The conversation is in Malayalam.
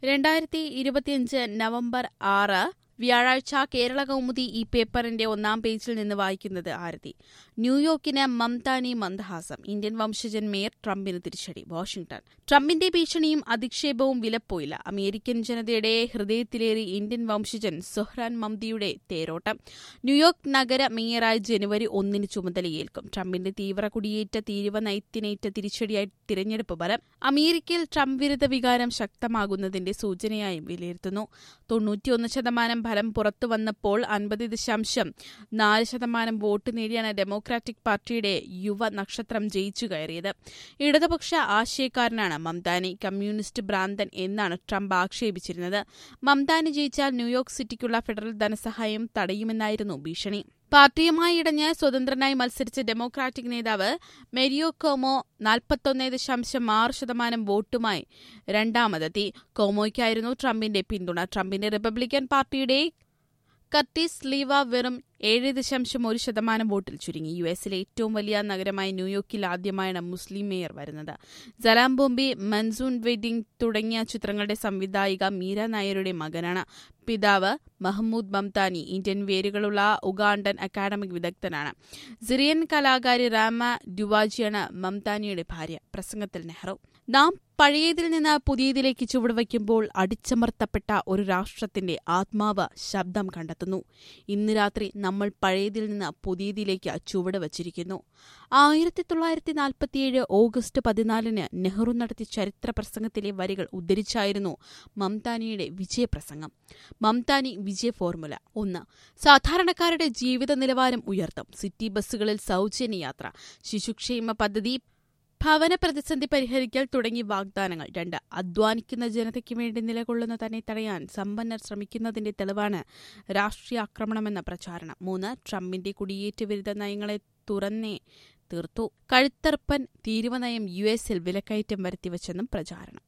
രണ്ടായിരത്തി ഇരുപത്തിയഞ്ച് നവംബർ ആറ് വ്യാഴാഴ്ച കേരള കൗമുദി ഈ പേപ്പറിന്റെ ഒന്നാം പേജിൽ നിന്ന് വായിക്കുന്നത് ആരതി ന്യൂയോർക്കിന് മംതാനി മന്ദഹാസം ഇന്ത്യൻ വംശജൻ മേയർ ട്രംപിന് തിരിച്ചടി വാഷിംഗ്ടൺ ട്രംപിന്റെ ഭീഷണിയും അധിക്ഷേപവും വിലപ്പോയില്ല അമേരിക്കൻ ജനതയുടെ ഹൃദയത്തിലേറി ഇന്ത്യൻ വംശജൻ സുഹ്റാൻ മംതിയുടെ തേരോട്ടം ന്യൂയോർക്ക് നഗര മേയറായി ജനുവരി ഒന്നിന് ചുമതലയേൽക്കും ട്രംപിന്റെ തീവ്ര കുടിയേറ്റ തീരുവ നയത്തിനേറ്റ തിരിച്ചടിയായി തിരഞ്ഞെടുപ്പ് ഫലം അമേരിക്കയിൽ ട്രംപ് വിരുദ്ധ വികാരം ശക്തമാകുന്നതിന്റെ സൂചനയായും വിലയിരുത്തുന്നു തൊണ്ണൂറ്റിയൊന്ന് ശതമാനം ഫലം പുറത്തു വന്നപ്പോൾ അൻപത് ദശാംശം നാല് ശതമാനം വോട്ട് നേടിയാണ് ഡെമോക്രാറ്റിക് പാർട്ടിയുടെ യുവ നക്ഷത്രം ജയിച്ചു കയറിയത് ഇടതുപക്ഷ ആശയക്കാരനാണ് മംതാനി കമ്മ്യൂണിസ്റ്റ് ഭ്രാന്തൻ എന്നാണ് ട്രംപ് ആക്ഷേപിച്ചിരുന്നത് മംതാനി ജയിച്ചാൽ ന്യൂയോർക്ക് സിറ്റിക്കുള്ള ഫെഡറൽ ധനസഹായം തടയുമെന്നായിരുന്നു ഭീഷണി പാർട്ടിയുമായി ഇടഞ്ഞ് സ്വതന്ത്രനായി മത്സരിച്ച ഡെമോക്രാറ്റിക് നേതാവ് മെരിയോ കോമോ നാൽപ്പത്തൊന്ന് ദശാംശം ആറ് ശതമാനം വോട്ടുമായി രണ്ടാമതെത്തി കോമോയ്ക്കായിരുന്നു ട്രംപിന്റെ പിന്തുണ ട്രംപിന്റെ റിപ്പബ്ലിക്കൻ പാർട്ടിയുടെ കർട്ടീസ് ലീവ വെറും ഏഴ് ദശാംശം ഒരു ശതമാനം വോട്ടിൽ ചുരുങ്ങി യു എസിലെ ഏറ്റവും വലിയ നഗരമായ ന്യൂയോർക്കിൽ ആദ്യമായാണ് മുസ്ലിം മേയർ വരുന്നത് ജലാം ബോംബെ മൻസൂൺ വെഡിംഗ് തുടങ്ങിയ ചിത്രങ്ങളുടെ സംവിധായിക മീര നായരുടെ മകനാണ് പിതാവ് മഹ്മൂദ് മംതാനി ഇന്ത്യൻ വേരുകളുള്ള ഉഗാണ്ടൻ അക്കാഡമിക് വിദഗ്ധനാണ് സിറിയൻ കലാകാരി റാമ ഡുവാജിയാണ് മംതാനിയുടെ ഭാര്യ പ്രസംഗത്തിൽ നെഹ്റു നാം പഴയതിൽ നിന്ന് പുതിയതിലേക്ക് ചുവടുവയ്ക്കുമ്പോൾ അടിച്ചമർത്തപ്പെട്ട ഒരു രാഷ്ട്രത്തിന്റെ ആത്മാവ് ശബ്ദം കണ്ടെത്തുന്നു ഇന്ന് രാത്രി നമ്മൾ പഴയതിൽ നിന്ന് പുതിയതിലേക്ക് ചുവട് വച്ചിരിക്കുന്നു ആയിരത്തി തൊള്ളായിരത്തി നാൽപ്പത്തിയേഴ് ഓഗസ്റ്റ് പതിനാലിന് നെഹ്റു നടത്തിയ ചരിത്ര പ്രസംഗത്തിലെ വരികൾ ഉദ്ധരിച്ചായിരുന്നു മംതാനിയുടെ വിജയപ്രസംഗം മംതാനി വിജയ ഫോർമുല ഒന്ന് സാധാരണക്കാരുടെ ജീവിത നിലവാരം ഉയർത്തും സിറ്റി ബസ്സുകളിൽ സൗജന്യ യാത്ര ശിശുക്ഷേമ പദ്ധതി ഭവന പ്രതിസന്ധി പരിഹരിക്കൽ തുടങ്ങി വാഗ്ദാനങ്ങൾ രണ്ട് അധ്വാനിക്കുന്ന ജനതയ്ക്ക് വേണ്ടി നിലകൊള്ളുന്ന തന്നെ തടയാൻ സമ്പന്നർ ശ്രമിക്കുന്നതിന്റെ തെളിവാണ് രാഷ്ട്രീയ ആക്രമണമെന്ന പ്രചാരണം മൂന്ന് ട്രംപിന്റെ കുടിയേറ്റ വിരുദ്ധ നയങ്ങളെ തുറന്നേ തീർത്തു കഴുത്തർപ്പൻ തീരുവനയം യു എസിൽ വിലക്കയറ്റം വരുത്തിവെച്ചെന്നും പ്രചാരണം